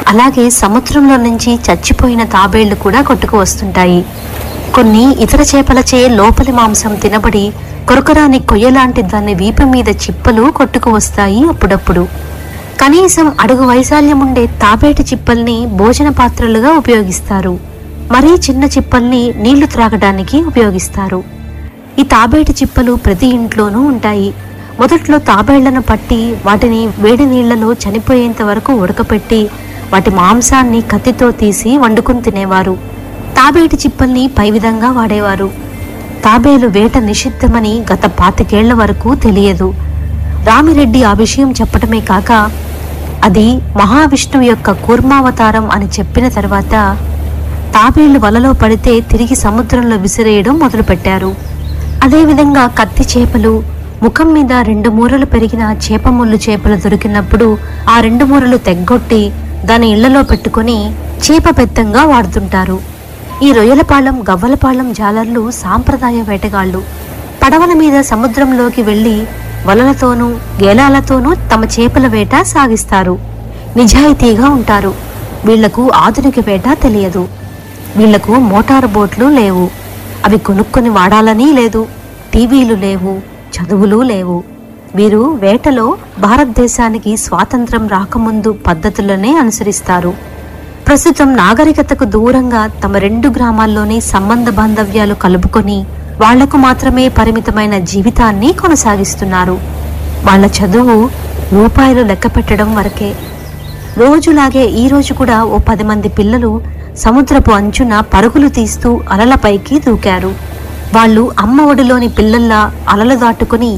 అలాగే సముద్రంలో నుంచి చచ్చిపోయిన తాబేళ్లు కూడా కొట్టుకు వస్తుంటాయి కొన్ని ఇతర చేపలచే లోపలి మాంసం తినబడి కొరకొరాని కొయ్యలాంటి దాని వీపు మీద చిప్పలు కొట్టుకు వస్తాయి అప్పుడప్పుడు కనీసం అడుగు వైశాల్యం ఉండే తాబేటి చిప్పల్ని భోజన పాత్రలుగా ఉపయోగిస్తారు మరీ చిన్న చిప్పల్ని నీళ్లు త్రాగడానికి ఉపయోగిస్తారు ఈ తాబేటి చిప్పలు ప్రతి ఇంట్లోనూ ఉంటాయి మొదట్లో తాబేళ్లను పట్టి వాటిని వేడి నీళ్లలో చనిపోయేంత వరకు ఉడకపెట్టి వాటి మాంసాన్ని కత్తితో తీసి వండుకుని తినేవారు తాబేటి చిప్పల్ని పై విధంగా వాడేవారు తాబేలు వేట నిషిద్ధమని గత పాతికేళ్ల వరకు తెలియదు రామిరెడ్డి ఆ విషయం చెప్పటమే కాక అది మహావిష్ణువు యొక్క కూర్మావతారం అని చెప్పిన తర్వాత తాబేళ్లు వలలో పడితే తిరిగి సముద్రంలో విసిరేయడం మొదలుపెట్టారు అదేవిధంగా కత్తి చేపలు ముఖం మీద రెండు మూరలు పెరిగిన చేప ముళ్ళు చేపలు దొరికినప్పుడు ఆ రెండు మూరలు తెగ్గొట్టి దాని ఇళ్లలో పెట్టుకొని చేప పెత్తంగా వాడుతుంటారు ఈ రొయ్యలపాలెం గవ్వలపాలెం జాలర్లు సాంప్రదాయ వేటగాళ్ళు పడవల మీద సముద్రంలోకి వెళ్లి వలలతోనూ గేలాలతోనూ తమ చేపల వేట సాగిస్తారు నిజాయితీగా ఉంటారు వీళ్లకు ఆధునిక వేట తెలియదు వీళ్లకు మోటారు బోట్లు లేవు అవి కొనుక్కొని వాడాలని లేదు టీవీలు లేవు చదువులు లేవు వీరు వేటలో భారతదేశానికి స్వాతంత్రం రాకముందు పద్ధతులనే అనుసరిస్తారు ప్రస్తుతం నాగరికతకు దూరంగా తమ రెండు గ్రామాల్లోని సంబంధ బాంధవ్యాలు కలుపుకొని వాళ్లకు మాత్రమే పరిమితమైన జీవితాన్ని కొనసాగిస్తున్నారు వాళ్ళ చదువు రూపాయలు లెక్క పెట్టడం వరకే రోజులాగే ఈ రోజు కూడా ఓ పది మంది పిల్లలు సముద్రపు అంచున పరుగులు తీస్తూ అలలపైకి దూకారు వాళ్ళు అమ్మ ఒడిలోని పిల్లల్లా అలలు దాటుకుని